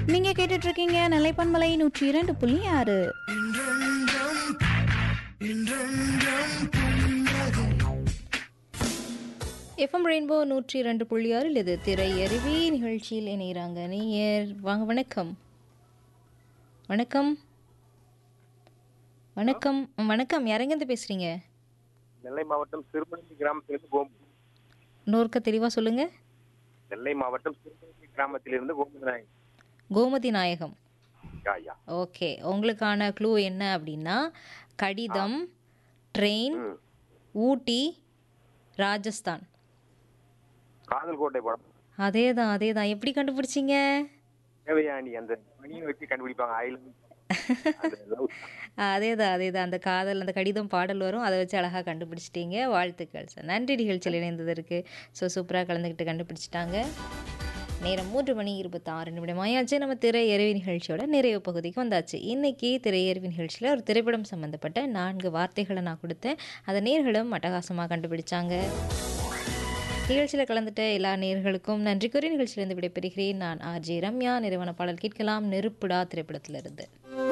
நீங்க கேட்டுட்டு இருக்கீங்க நிலைப்பன்மலை நூற்றி இரண்டு புள்ளி ஆறு எஃப்எம் ரெயின்போ நூற்றி இரண்டு புள்ளி ஆறில் இது திரை அருவி நிகழ்ச்சியில் இணைகிறாங்க நேயர் வாங்க வணக்கம் வணக்கம் வணக்கம் வணக்கம் யாரெங்கேருந்து பேசுறீங்க நெல்லை மாவட்டம் சிறுமணி கிராமத்திலிருந்து கோம்பு இன்னொருக்க தெளிவாக சொல்லுங்க நெல்லை மாவட்டம் சிறுமணி கிராமத்திலிருந்து கோம்பு நாயக் கோமதி நாயகம் ஐயா ஓகே உங்களுக்கான க்ளூ என்ன அப்படின்னா கடிதம் ட்ரெயின் ம். ஊட்டி ராஜஸ்தான் காதல் கோட்டை படம் அதே தான் அதே தான் எப்படி கண்டுபிடிச்சிங்க தேவயானி அந்த மணியை வச்சு கண்டுபிடிப்பாங்க ஐலண்ட் அந்த love. அதே தான் அதே தான் அந்த காதல் அந்த கடிதம் பாடல் வரும் அதை வச்சு அழகாக கண்டுபிடிச்சிட்டீங்க வாழ்த்துக்கள் சார் நன்றி நிகழ்ச்சியில் இணைந்ததற்கு ஸோ சூப்பராக கலந்துக்கிட்டு கண்டுபிடிச்சிட்டாங்க நேரம் மூன்று மணி இருபத்தாறு நிமிடம் ஆயாச்சு நம்ம திரையறிவி நிகழ்ச்சியோட நிறைவு பகுதிக்கு வந்தாச்சு இன்னைக்கு திரையறிவி நிகழ்ச்சியில் ஒரு திரைப்படம் சம்மந்தப்பட்ட நான்கு வார்த்தைகளை நான் கொடுத்தேன் அதை நேர்களும் அட்டகாசமாக கண்டுபிடிச்சாங்க நிகழ்ச்சியில் கலந்துட்ட எல்லா நேர்களுக்கும் நன்றி கூறி நிகழ்ச்சியிலிருந்து விடைபெறுகிறேன் நான் ஆர்ஜே ரம்யா நிறைவான பாடல் கேட்கலாம் நெருப்புடா திரைப்படத்திலிருந்து